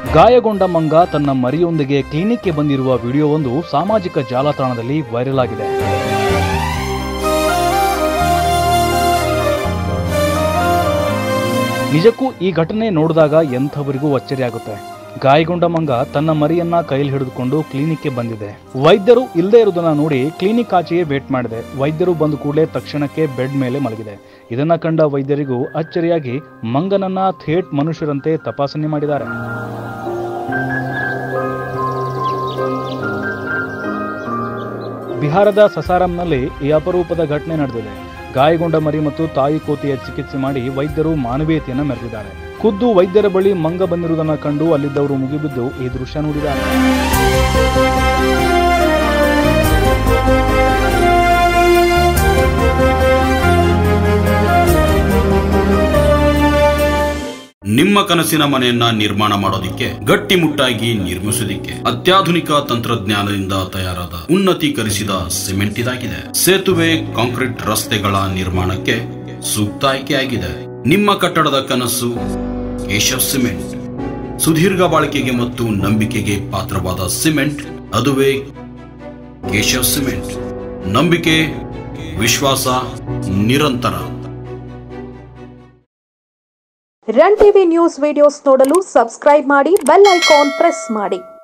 ಗಾಯಗೊಂಡ ಮಂಗ ತನ್ನ ಮರಿಯೊಂದಿಗೆ ಕ್ಲಿನಿಕ್ಗೆ ಬಂದಿರುವ ವಿಡಿಯೋವೊಂದು ಸಾಮಾಜಿಕ ಜಾಲತಾಣದಲ್ಲಿ ವೈರಲ್ ಆಗಿದೆ ನಿಜಕ್ಕೂ ಈ ಘಟನೆ ನೋಡಿದಾಗ ಎಂಥವರಿಗೂ ಅಚ್ಚರಿಯಾಗುತ್ತೆ ಗಾಯಗೊಂಡ ಮಂಗ ತನ್ನ ಮರಿಯನ್ನ ಕೈಲಿ ಹಿಡಿದುಕೊಂಡು ಕ್ಲಿನಿಕ್ಗೆ ಬಂದಿದೆ ವೈದ್ಯರು ಇಲ್ಲದೆ ಇರುವುದನ್ನ ನೋಡಿ ಕ್ಲಿನಿಕ್ ಆಚೆಯೇ ವೇಟ್ ಮಾಡಿದೆ ವೈದ್ಯರು ಬಂದ ಕೂಡಲೇ ತಕ್ಷಣಕ್ಕೆ ಬೆಡ್ ಮೇಲೆ ಮಲಗಿದೆ ಇದನ್ನ ಕಂಡ ವೈದ್ಯರಿಗೂ ಅಚ್ಚರಿಯಾಗಿ ಮಂಗನನ್ನ ಥೇಟ್ ಮನುಷ್ಯರಂತೆ ತಪಾಸಣೆ ಮಾಡಿದ್ದಾರೆ ಬಿಹಾರದ ಸಸಾರಂನಲ್ಲಿ ಈ ಅಪರೂಪದ ಘಟನೆ ನಡೆದಿದೆ ಗಾಯಗೊಂಡ ಮರಿ ಮತ್ತು ತಾಯಿ ಕೋತಿಯ ಚಿಕಿತ್ಸೆ ಮಾಡಿ ವೈದ್ಯರು ಮಾನವೀಯತೆಯನ್ನು ಮೆರೆದಿದ್ದಾರೆ ಖುದ್ದು ವೈದ್ಯರ ಬಳಿ ಮಂಗ ಬಂದಿರುವುದನ್ನು ಕಂಡು ಅಲ್ಲಿದ್ದವರು ಮುಗಿಬಿದ್ದು ಈ ದೃಶ್ಯ ನೋಡಿದ್ದಾರೆ ನಿಮ್ಮ ಕನಸಿನ ಮನೆಯನ್ನ ನಿರ್ಮಾಣ ಮಾಡೋದಿಕ್ಕೆ ಗಟ್ಟಿಮುಟ್ಟಾಗಿ ನಿರ್ಮಿಸೋದಿಕ್ಕೆ ಅತ್ಯಾಧುನಿಕ ತಂತ್ರಜ್ಞಾನದಿಂದ ತಯಾರಾದ ಉನ್ನತೀಕರಿಸಿದ ಸಿಮೆಂಟ್ ಇದಾಗಿದೆ ಸೇತುವೆ ಕಾಂಕ್ರೀಟ್ ರಸ್ತೆಗಳ ನಿರ್ಮಾಣಕ್ಕೆ ಸೂಕ್ತ ಆಯ್ಕೆಯಾಗಿದೆ ನಿಮ್ಮ ಕಟ್ಟಡದ ಕನಸು ಕೇಶವ್ ಸಿಮೆಂಟ್ ಸುದೀರ್ಘ ಬಾಳಿಕೆಗೆ ಮತ್ತು ನಂಬಿಕೆಗೆ ಪಾತ್ರವಾದ ಸಿಮೆಂಟ್ ಅದುವೇ ಕೇಶವ್ ಸಿಮೆಂಟ್ ನಂಬಿಕೆ ವಿಶ್ವಾಸ ನಿರಂತರ ರನ್ ಟಿವಿ ನ್ಯೂಸ್ ವಿಡಿಯೋಸ್ ನೋಡಲು ಸಬ್ಸ್ಕ್ರೈಬ್ ಮಾಡಿ ಬೆಲ್ ಐಕಾನ್ ಪ್ರೆಸ್ ಮಾಡಿ